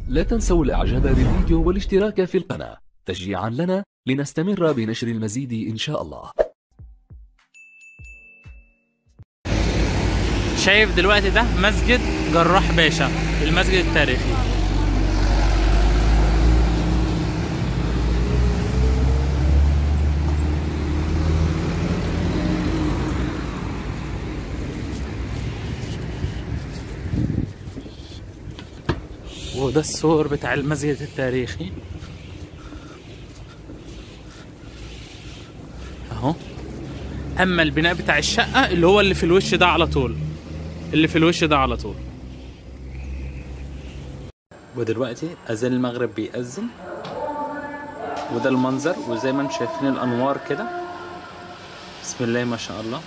لا تنسوا الاعجاب بالفيديو والاشتراك في القناة تشجيعا لنا لنستمر بنشر المزيد ان شاء الله شايف دلوقتي ده مسجد جراح باشا المسجد التاريخي وده السور بتاع المسجد التاريخي اهو اما البناء بتاع الشقه اللي هو اللي في الوش ده على طول اللي في الوش ده على طول ودلوقتي اذان المغرب بيأذن وده المنظر وزي ما انتم شايفين الانوار كده بسم الله ما شاء الله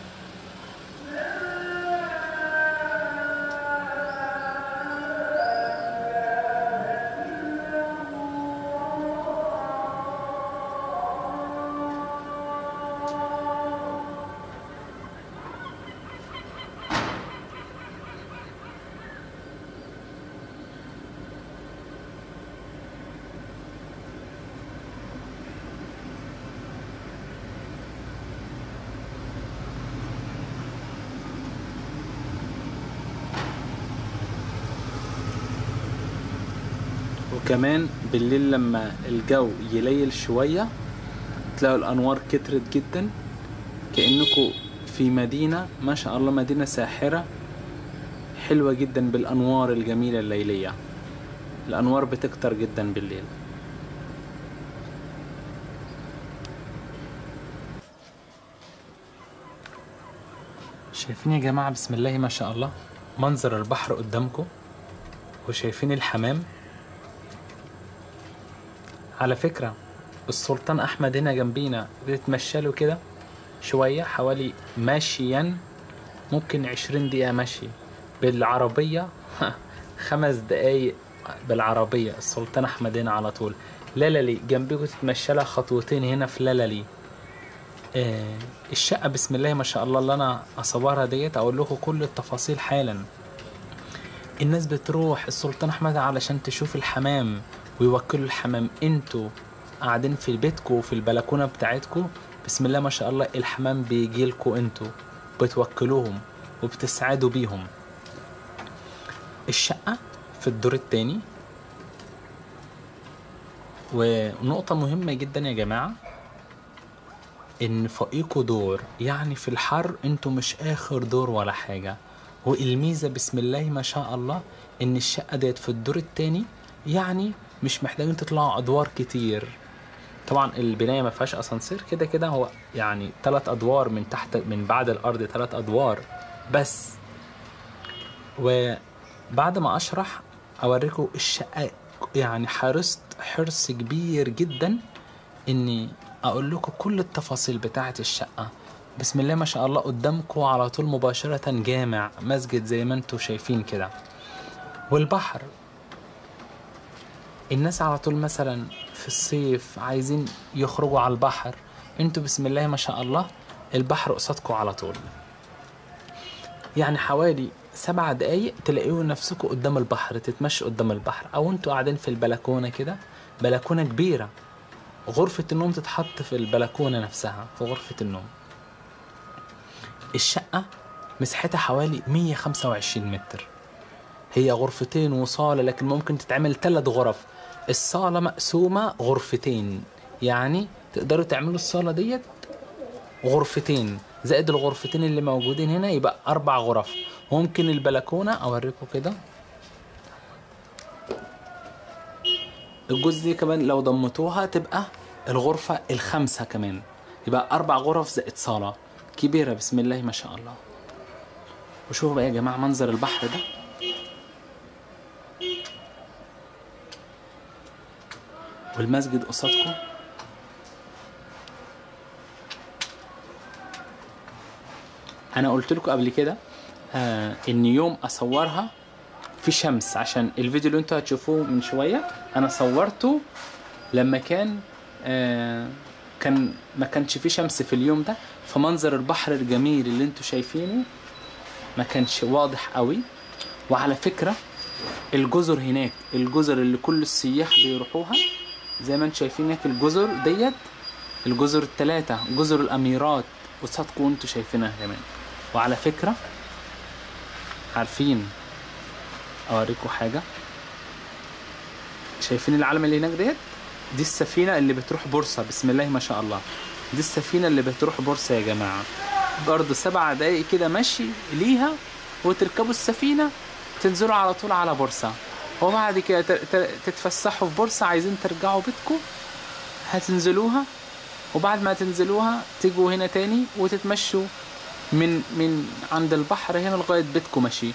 وكمان بالليل لما الجو يليل شوية تلاقوا الأنوار كترت جدا كأنكم في مدينة ما شاء الله مدينة ساحرة حلوة جدا بالأنوار الجميلة الليلية الأنوار بتكتر جدا بالليل شايفين يا جماعة بسم الله ما شاء الله منظر البحر قدامكم وشايفين الحمام على فكرة السلطان أحمد هنا جنبينا بتتمشى له كده شوية حوالي ماشيا ممكن عشرين دقيقة مشي بالعربية خمس دقايق بالعربية السلطان أحمد هنا على طول لالالي جنبكم تتمشى لها خطوتين هنا في لالالي آه الشقة بسم الله ما شاء الله اللي أنا أصورها ديت أقول لكم كل التفاصيل حالا الناس بتروح السلطان أحمد علشان تشوف الحمام ويوكلوا الحمام انتوا قاعدين في بيتكم وفي البلكونه بتاعتكم بسم الله ما شاء الله الحمام بيجيلكوا انتوا بتوكلوهم وبتسعدوا بيهم الشقة في الدور التاني ونقطة مهمة جدا يا جماعة ان فوقيكوا دور يعني في الحر انتوا مش اخر دور ولا حاجة والميزة بسم الله ما شاء الله ان الشقة ديت في الدور التاني يعني مش محتاجين تطلعوا ادوار كتير طبعا البنايه ما فيهاش اسانسير كده كده هو يعني ثلاث ادوار من تحت من بعد الارض ثلاث ادوار بس وبعد ما اشرح اوريكم الشقه يعني حرصت حرص كبير جدا اني اقول لكم كل التفاصيل بتاعه الشقه بسم الله ما شاء الله قدامكم على طول مباشره جامع مسجد زي ما انتم شايفين كده والبحر الناس على طول مثلا في الصيف عايزين يخرجوا على البحر انتوا بسم الله ما شاء الله البحر قصادكم على طول يعني حوالي سبع دقايق تلاقيوا نفسكم قدام البحر تتمشوا قدام البحر او انتوا قاعدين في البلكونه كده بلكونه كبيره غرفة النوم تتحط في البلكونة نفسها في غرفة النوم الشقة مساحتها حوالي 125 متر هي غرفتين وصالة لكن ممكن تتعمل ثلاث غرف الصالة مقسومة غرفتين يعني تقدروا تعملوا الصالة ديت غرفتين زائد الغرفتين اللي موجودين هنا يبقى أربع غرف ممكن البلكونة أوريكم كده الجزء دي كمان لو ضمتوها تبقى الغرفة الخامسة كمان يبقى أربع غرف زائد صالة كبيرة بسم الله ما شاء الله وشوفوا بقى يا جماعة منظر البحر ده والمسجد قصادكم انا قلت لكم قبل كده آه ان يوم اصورها في شمس عشان الفيديو اللي انتوا هتشوفوه من شويه انا صورته لما كان آه كان ما كانش فيه شمس في اليوم ده فمنظر البحر الجميل اللي انتوا شايفينه ما كانش واضح قوي وعلى فكره الجزر هناك الجزر اللي كل السياح بيروحوها زي ما انتم شايفين هناك الجزر ديت الجزر الثلاثة جزر الأميرات وصدقوا انتوا شايفينها كمان وعلى فكرة عارفين أوريكم حاجة شايفين العلم اللي هناك ديت دي السفينة اللي بتروح بورصة بسم الله ما شاء الله دي السفينة اللي بتروح بورصة يا جماعة برضه سبع دقايق كده مشي ليها وتركبوا السفينة تنزلوا على طول على بورصة وبعد كده ت- ت- تتفسحوا في بورصة عايزين ترجعوا بيتكم هتنزلوها وبعد ما تنزلوها تيجوا هنا تاني وتتمشوا من من عند البحر هنا لغاية بيتكم ماشي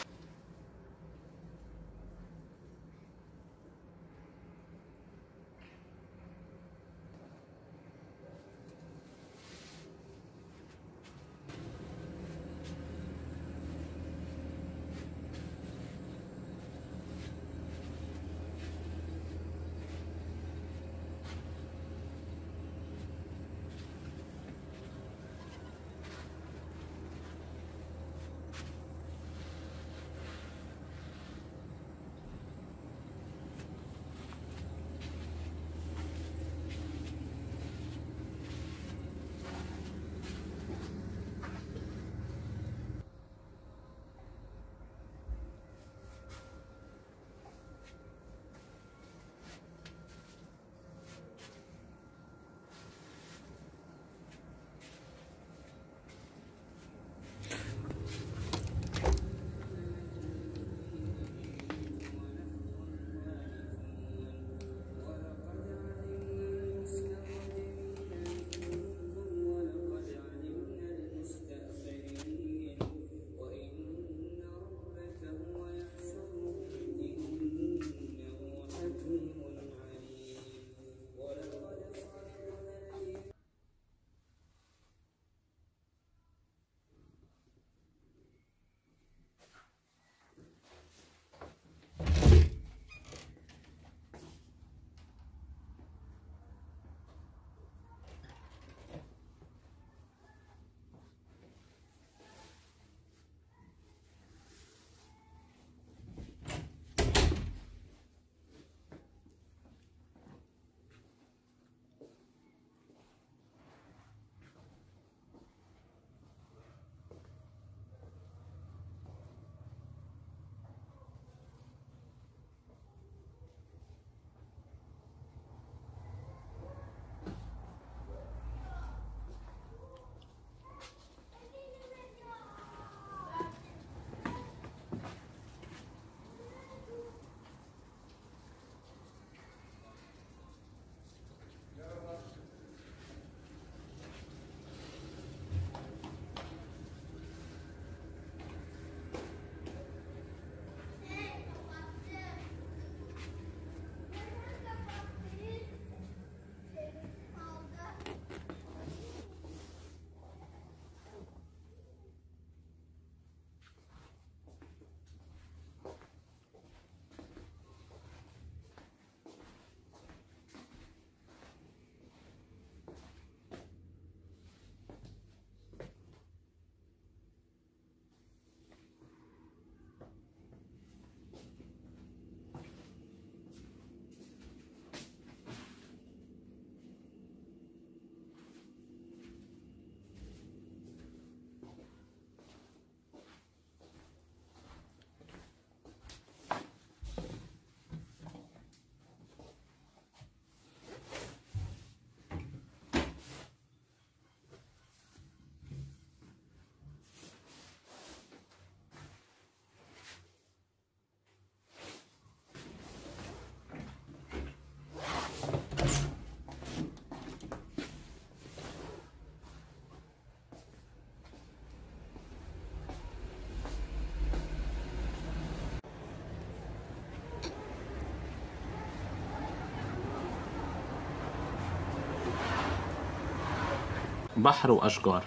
بحر وأشجار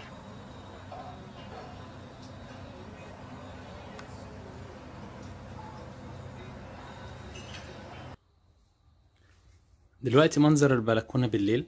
دلوقتي منظر البلكونة بالليل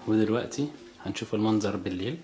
ودلوقتي هنشوف المنظر بالليل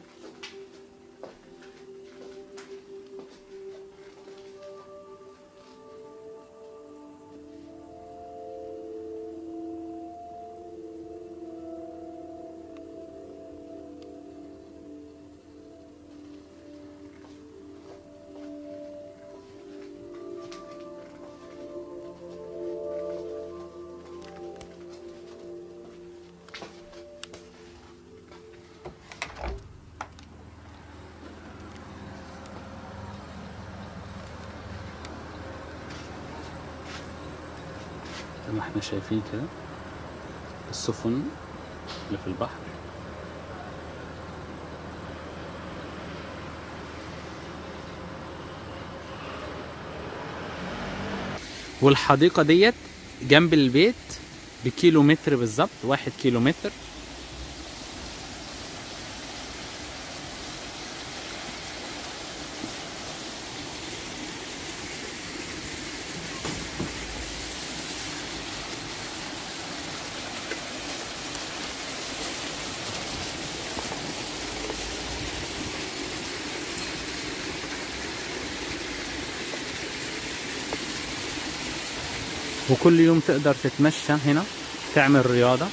زي ما احنا شايفين كده السفن اللي في البحر والحديقة ديت جنب البيت بكيلو متر بالظبط واحد كيلو متر وكل يوم تقدر تتمشى هنا تعمل رياضة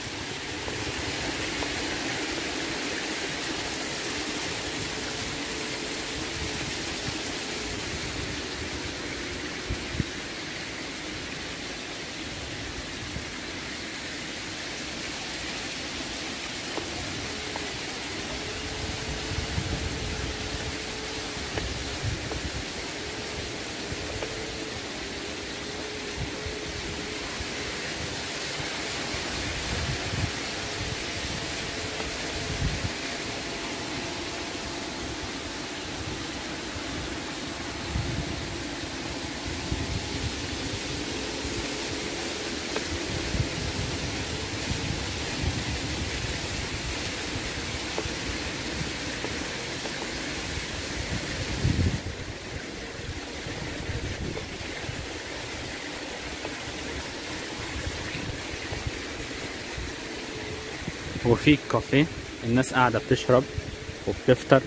وفي كافيه الناس قاعدة بتشرب وبتفطر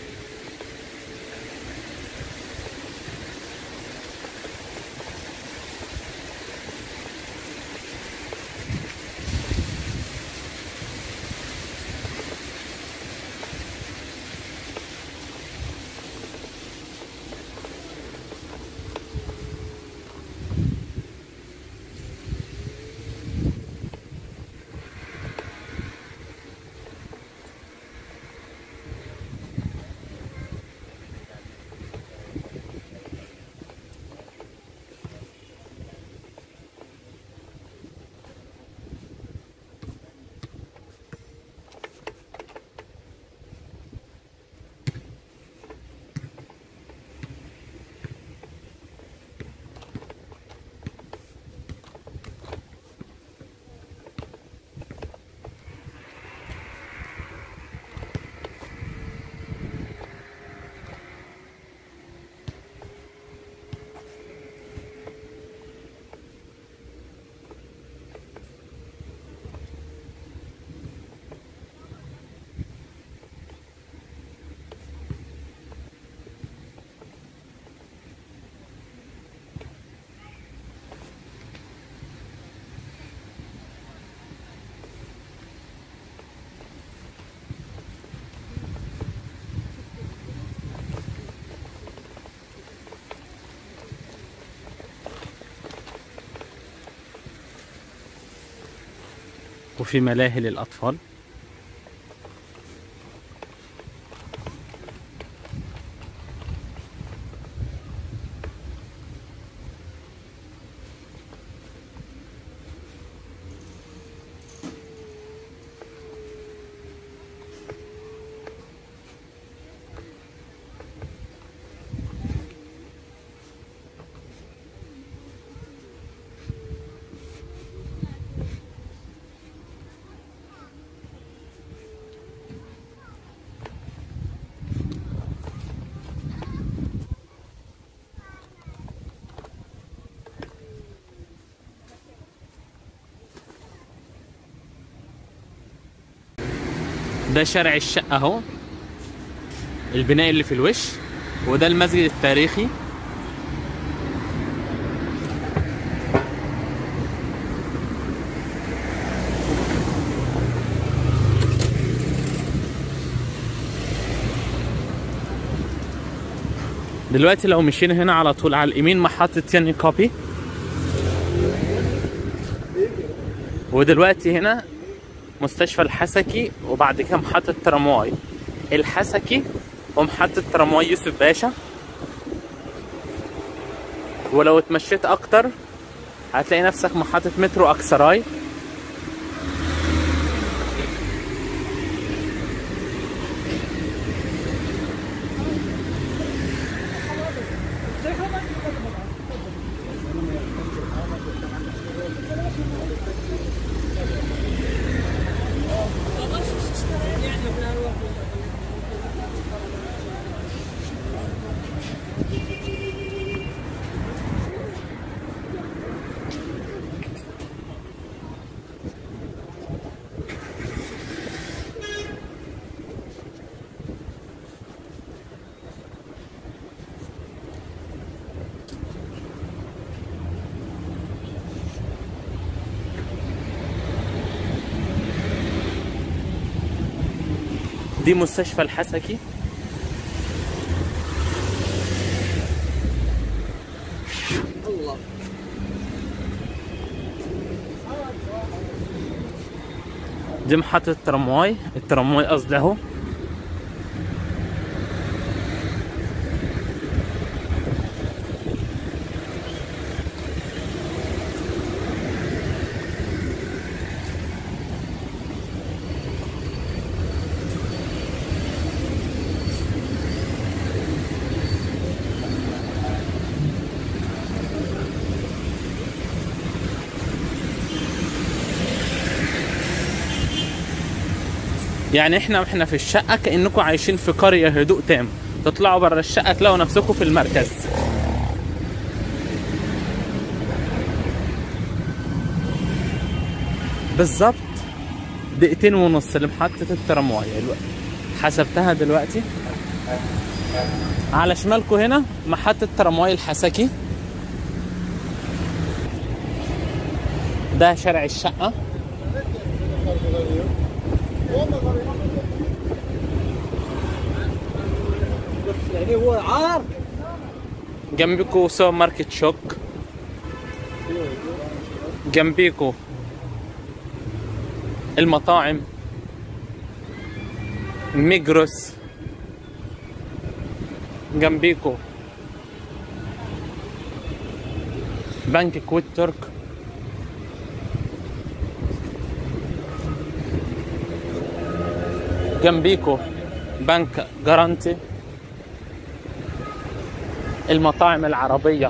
وفي ملاهي للأطفال ده شارع الشقة اهو البناء اللي في الوش وده المسجد التاريخي دلوقتي لو مشينا هنا على طول على اليمين محطة ياني كوبي ودلوقتي هنا مستشفى الحسكي وبعد كده محطة ترامواي الحسكي ومحطة ترامواي يوسف باشا ولو اتمشيت اكتر هتلاقي نفسك محطة مترو اكسراي دي مستشفى الحسكي دي محطة الترامواي الترامواي قصدي اهو يعني احنا واحنا في الشقة كأنكم عايشين في قرية هدوء تام تطلعوا بره الشقة تلاقوا نفسكم في المركز بالظبط دقيقتين ونص لمحطة الترامواي الوقت حسبتها دلوقتي على شمالكم هنا محطة ترامواي الحسكي ده شارع الشقة يعني هو عار جنبكم سوبر ماركت شوك جنبيكو المطاعم ميجروس جنبيكو بنك كويت ترك جنبيكو بنك جارانتي المطاعم العربية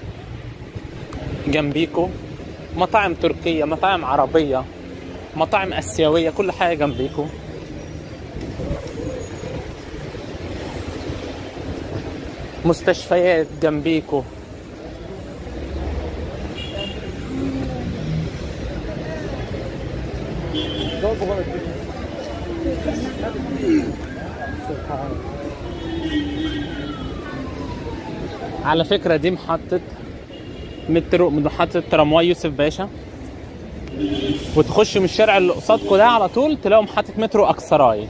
جنبيكو مطاعم تركية مطاعم عربية مطاعم آسيوية كل حاجة جنبيكو مستشفيات جنبيكو على فكرة دي محطة مترو محطة ترامواي يوسف باشا وتخش من الشارع اللي قصادكوا ده على طول تلاقوا محطة مترو أكسراي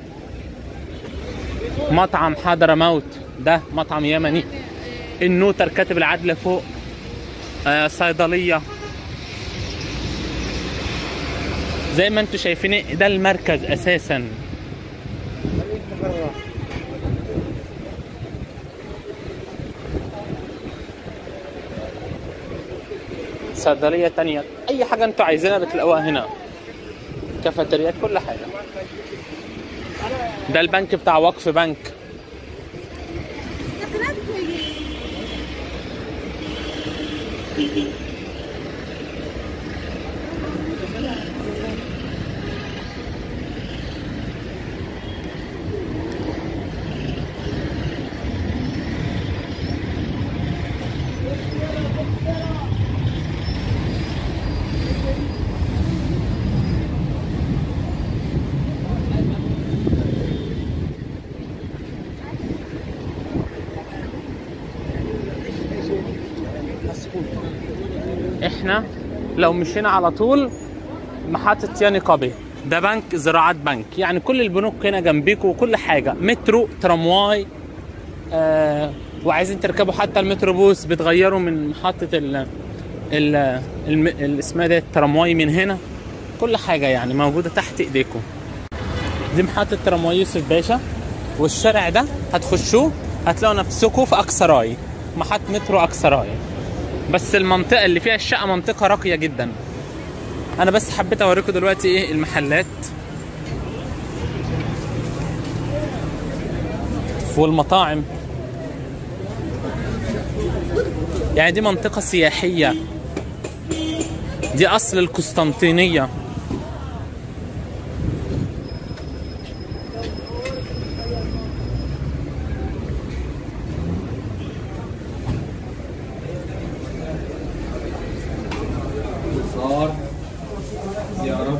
مطعم حضرموت ده مطعم يمني النوتر كاتب العدل فوق آه صيدلية زي ما انتوا شايفين ده المركز اساسا صيدلية تانية أي حاجة أنتوا عايزينها بتلاقوها هنا كافيتريات كل حاجة ده البنك بتاع وقف بنك احنا لو مشينا على طول محطة ياني قبي ده بنك زراعات بنك يعني كل البنوك هنا جنبيكوا وكل حاجة مترو ترامواي آه وعايزين تركبوا حتى المتروبوس بتغيروا من محطة ال ال الم- ال- اسمها ده الترامواي من هنا كل حاجة يعني موجودة تحت ايديكم دي محطة ترامواي يوسف باشا والشارع ده هتخشوه هتلاقوا نفسكم في أكسراي محطة مترو أكسراي بس المنطقة اللي فيها الشقة منطقة راقية جدا أنا بس حبيت أوريكم دلوقتي إيه المحلات والمطاعم يعني دي منطقة سياحية دي أصل القسطنطينية صار يا رب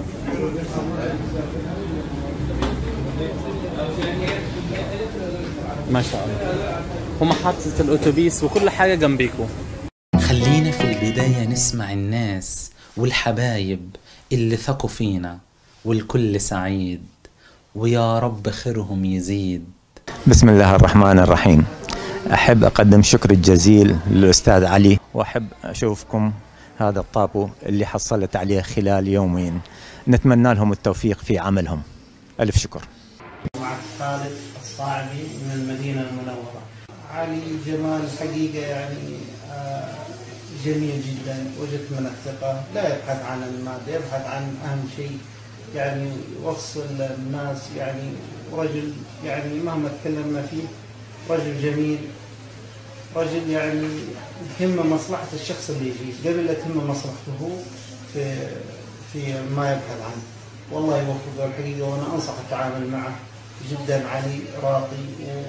ما شاء الله ومحطة الأتوبيس وكل حاجة جنبيكم خلينا في البداية نسمع الناس والحبايب اللي ثقوا فينا والكل سعيد ويا رب خيرهم يزيد بسم الله الرحمن الرحيم أحب أقدم شكر الجزيل للأستاذ علي وأحب أشوفكم هذا الطابو اللي حصلت عليه خلال يومين نتمنى لهم التوفيق في عملهم ألف شكر مع خالد الصاعبي من المدينة المنورة علي جمال حقيقة يعني آه، جميل جدا وجدت من الثقة لا يبحث عن المادة يبحث عن أهم شيء يعني يوصل الناس يعني رجل يعني مهما تكلمنا فيه رجل جميل رجل يعني تهمه مصلحة الشخص اللي يجي قبل لا تهمه مصلحته هو في في ما يبحث عنه والله يوفقه الحقيقة وأنا أنصح التعامل معه جدا علي راقي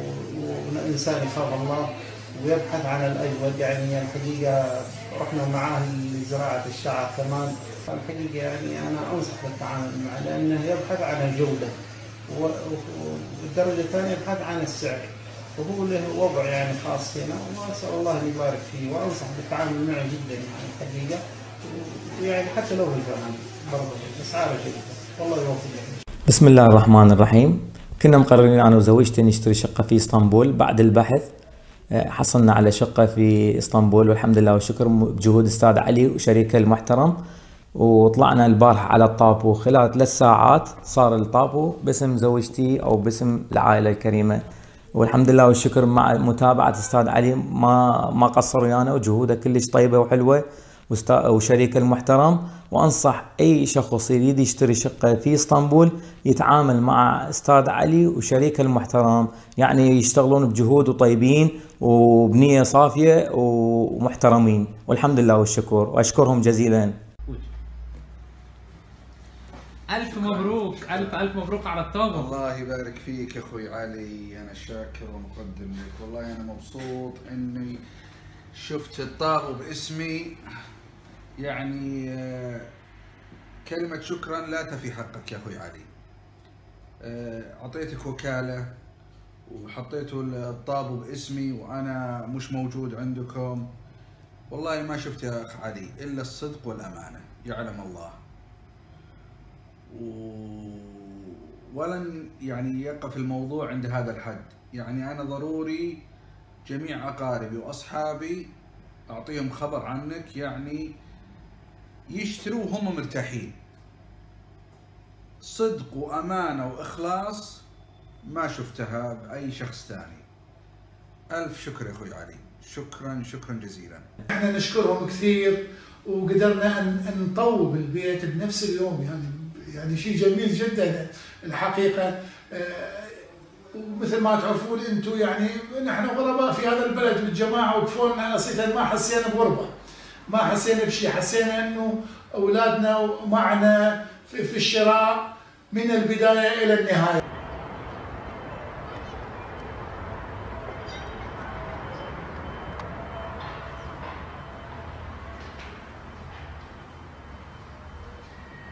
و- وإنسان يخاف الله ويبحث عن الأجود يعني الحقيقة رحنا معاه لزراعة الشعر كمان الحقيقة يعني أنا أنصح بالتعامل معه لأنه يبحث عن الجودة و- و- والدرجة الثانية يبحث عن السعر وهو له وضع يعني خاص هنا وأسأل الله أن يبارك فيه وأنصح بالتعامل معه جدا يعني الحقيقة ويعني حتى لو بالفهم برضه أسعاره جيدة والله يوفقك بسم الله الرحمن الرحيم كنا مقررين انا وزوجتي نشتري شقه في اسطنبول بعد البحث آه، حصلنا على شقه في اسطنبول والحمد لله والشكر م- بجهود استاذ علي وشريكه المحترم وطلعنا البارحه على الطابو خلال ثلاث ساعات صار الطابو باسم زوجتي او باسم العائله الكريمه والحمد لله والشكر مع متابعه استاذ علي ما ما قصر ويانا وجهوده كلش طيبه وحلوه وستا- وشريكه المحترم وانصح اي شخص يريد يشتري شقه في اسطنبول يتعامل مع استاذ علي وشريكه المحترم يعني يشتغلون بجهود وطيبين وبنيه صافيه ومحترمين والحمد لله والشكر واشكرهم جزيلا ألف مبروك ألف ألف مبروك على الطابة الله يبارك فيك يا اخوي علي انا شاكر ومقدم لك والله انا مبسوط اني شفت الطابو باسمي يعني آه، كلمة شكرا لا تفي حقك يا اخوي علي آه، اعطيتك وكالة وحطيتوا الطابو باسمي وانا مش موجود عندكم والله ما شفت يا اخ علي الا الصدق والامانة يعلم الله و... ولن يعني يقف الموضوع عند هذا الحد يعني أنا ضروري جميع أقاربي وأصحابي أعطيهم خبر عنك يعني يشتروا وهم مرتاحين صدق وأمانة وإخلاص ما شفتها بأي شخص ثاني ألف شكر يا أخوي علي شكرا شكرا جزيلا احنا نشكرهم كثير وقدرنا ان ان نطوب البيت بنفس اليوم يعني يعني شيء جميل جدا الحقيقه آه، ومثل ما تعرفون انتم يعني نحن غرباء في هذا البلد والجماعه وكفونا اصيلا ما حسينا بغربه ما حسينا بشيء حسينا انه اولادنا معنا في, في الشراء من البدايه الى النهايه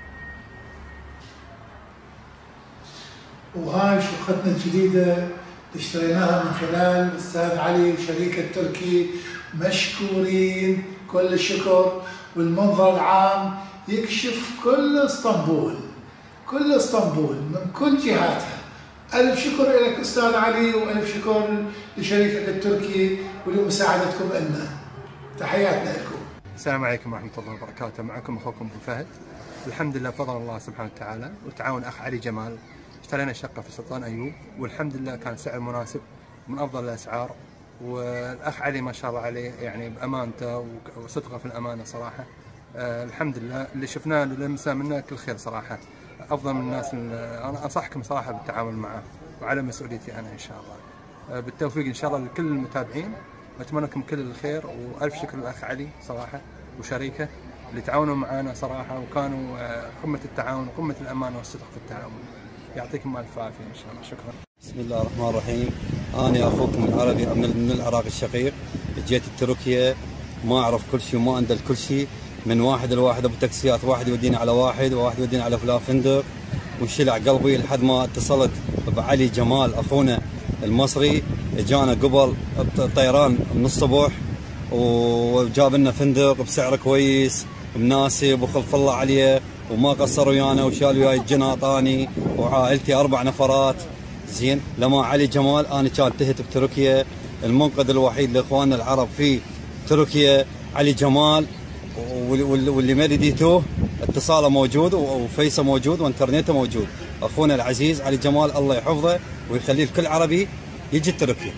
وهاي شقتنا الجديدة اشتريناها من خلال الاستاذ علي وشريك التركي مشكورين كل الشكر والمنظر العام يكشف كل اسطنبول كل اسطنبول من كل جهاتها ألف شكر لك أستاذ علي وألف شكر لشريكك التركي ولمساعدتكم لنا تحياتنا لكم السلام عليكم ورحمة الله وبركاته معكم أخوكم أبو فهد الحمد لله بفضل الله سبحانه وتعالى وتعاون أخ علي جمال اشترينا شقة في سلطان أيوب والحمد لله كان سعر مناسب من أفضل الأسعار والأخ علي ما شاء الله عليه يعني بأمانته وصدقه في الأمانة صراحة آه الحمد لله اللي شفناه اللي لمسناه منه كل خير صراحة أفضل من الناس اللي- أنا أنصحكم صراحة بالتعامل معه وعلى مسؤوليتي أنا إن شاء الله آه بالتوفيق إن شاء الله لكل المتابعين أتمنى لكم كل الخير وألف شكر للأخ علي صراحة وشريكه اللي تعاونوا معنا صراحة وكانوا آه، قمة التعاون وقمة الأمانة والصدق في التعاون يعطيكم ألف عافية إن شاء الله شكرا بسم الله الرحمن الرحيم أنا أخوكم العربي من من العراق الشقيق جيت تركيا ما أعرف كل شيء وما أندل كل شيء من واحد لواحد أبو تاكسيات واحد يوديني على واحد وواحد يوديني على فلان فندق وشلع قلبي لحد ما اتصلت بعلي جمال أخونا المصري جانا قبل طيران من الصبح وجاب لنا فندق بسعر كويس مناسب وخف الله عليه وما قصر ويانا وشال وياي الجنا طاني وعائلتي اربع نفرات زين لما علي جمال انا كان تهت بتركيا المنقذ الوحيد لاخواننا العرب في تركيا علي جمال وال- وال- واللي ما لديتوه اتصاله موجود وفيسه موجود وانترنته موجود اخونا العزيز علي جمال الله يحفظه ويخليه لكل عربي يجي تركيا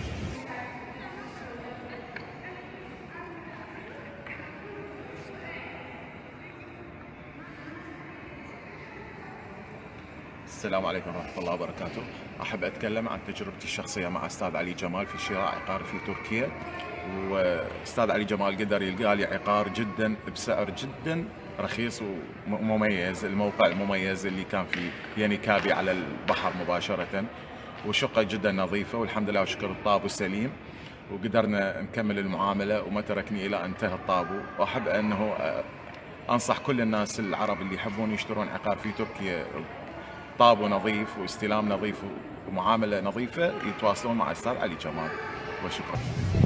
السلام عليكم ورحمة الله وبركاته أحب أتكلم عن تجربتي الشخصية مع أستاذ علي جمال في شراء عقار في تركيا وأستاذ علي جمال قدر يلقى لي عقار جدا بسعر جدا رخيص ومميز الموقع المميز اللي كان في يعني كابي على البحر مباشرة وشقة جدا نظيفة والحمد لله وشكر الطابو سليم وقدرنا نكمل المعاملة وما تركني إلى أن انتهى الطابو وأحب أنه آه، أنصح كل الناس العرب اللي يحبون يشترون عقار في تركيا طابو نظيف واستلام نظيف ومعامله نظيفه يتواصلون مع الاستاذ علي جمال وشكرا.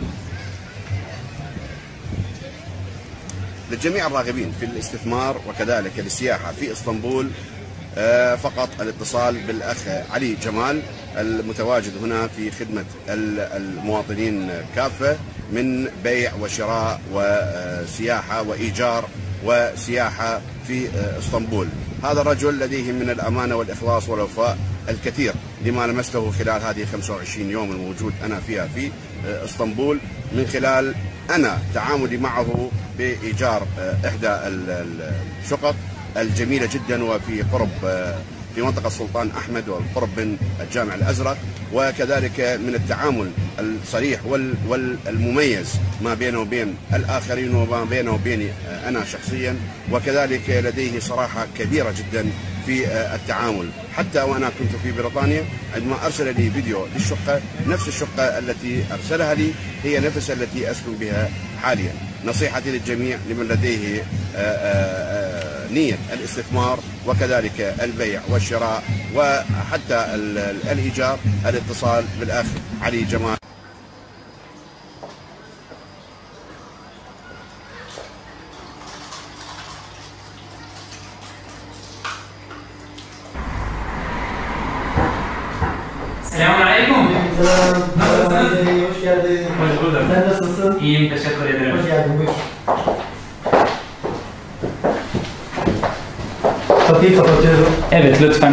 لجميع الراغبين في الاستثمار وكذلك السياحة في اسطنبول آه، فقط الاتصال بالأخ علي جمال المتواجد هنا في خدمة ال- المواطنين كافة من بيع وشراء وسياحة وإيجار وسياحة في آه، اسطنبول هذا الرجل لديه من الأمانة والإخلاص والوفاء الكثير لما لمسته خلال هذه 25 يوم الموجود أنا فيها في آه، اسطنبول من خلال أنا تعاملي معه بإيجار آه، إحدى ال- ال- الشقق الجميلة جدا وفي قرب آه، في منطقة السلطان أحمد والقرب من الجامع الأزرق وكذلك من التعامل الصريح وال- والمميز ما بينه وبين الآخرين وما بينه وبيني آه، أنا شخصيا وكذلك لديه صراحة كبيرة جدا في آه، التعامل حتى وأنا كنت في بريطانيا عندما أرسل لي فيديو للشقة نفس الشقة التي أرسلها لي هي نفس التي أسكن بها حاليا نصيحتي للجميع لمن لديه آه، آه، آه، نية الاستثمار وكذلك البيع والشراء وحتى ال- ال- الإيجار الاتصال بالأخ علي جمال Selamun Aleyküm. Nasılsınız? Hoş geldin. Hoş bulduk. Sen nasılsın? İyiyim, teşekkür ederim. Hoş geldin, buyur. Kapıyı kapatıyorum. Evet, lütfen.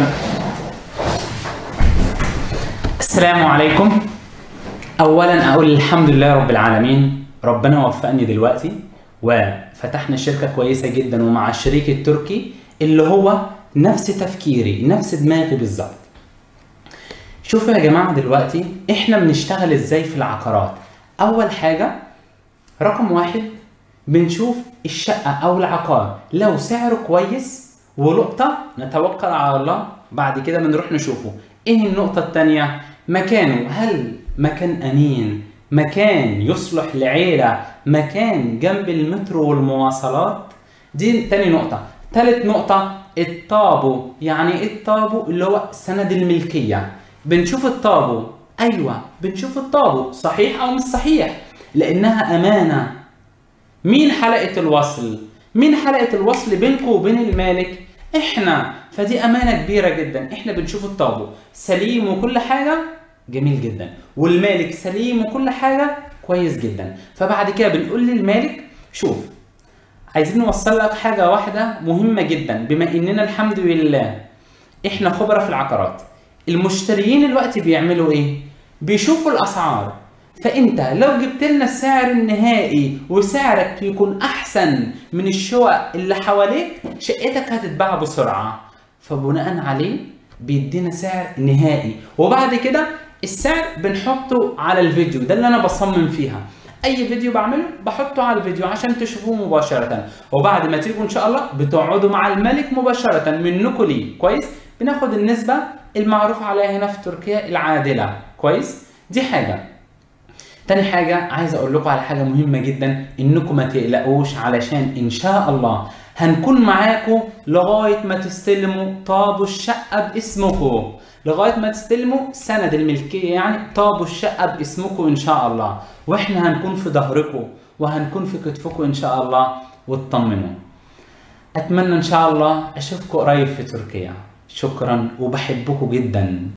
السلام عليكم اولا اقول الحمد لله رب العالمين ربنا وفقني دلوقتي وفتحنا شركه كويسه جدا ومع الشريك التركي اللي هو نفس تفكيري نفس دماغي بالظبط شوفوا يا جماعه دلوقتي احنا بنشتغل ازاي في العقارات اول حاجه رقم واحد بنشوف الشقة أو العقار لو سعره كويس ولقطة نتوكل على الله بعد كده بنروح نشوفه ايه النقطة التانية مكانه هل مكان أمين مكان يصلح لعيلة مكان جنب المترو والمواصلات دي تاني نقطة تالت نقطة الطابو يعني ايه الطابو اللي هو سند الملكية بنشوف الطابو ايوه بنشوف الطابو صحيح او مش صحيح لانها امانه مين حلقه الوصل مين حلقه الوصل بينكم وبين المالك احنا فدي امانه كبيره جدا احنا بنشوف الطابو سليم وكل حاجه جميل جدا والمالك سليم وكل حاجه كويس جدا فبعد كده بنقول للمالك شوف عايزين نوصل لك حاجه واحده مهمه جدا بما اننا الحمد لله احنا خبره في العقارات المشتريين الوقت بيعملوا ايه بيشوفوا الاسعار فانت لو جبت لنا السعر النهائي وسعرك يكون احسن من الشقق اللي حواليك شقتك هتتباع بسرعه فبناء عليه بيدينا سعر نهائي وبعد كده السعر بنحطه على الفيديو ده اللي انا بصمم فيها اي فيديو بعمله بحطه على الفيديو عشان تشوفوه مباشره وبعد ما تيجوا ان شاء الله بتقعدوا مع الملك مباشره منكم ليه كويس بناخد النسبه المعروف عليها هنا في تركيا العادله كويس دي حاجه تاني حاجة عايز أقول لكم على حاجة مهمة جدا إنكم ما تقلقوش علشان إن شاء الله هنكون معاكم لغاية ما تستلموا طابو الشقة باسمكم لغاية ما تستلموا سند الملكية يعني طابو الشقة باسمكم إن شاء الله وإحنا هنكون في ظهركم وهنكون في كتفكم إن شاء الله واطمنوا أتمنى إن شاء الله أشوفكم قريب في تركيا شكرا وبحبكم جدا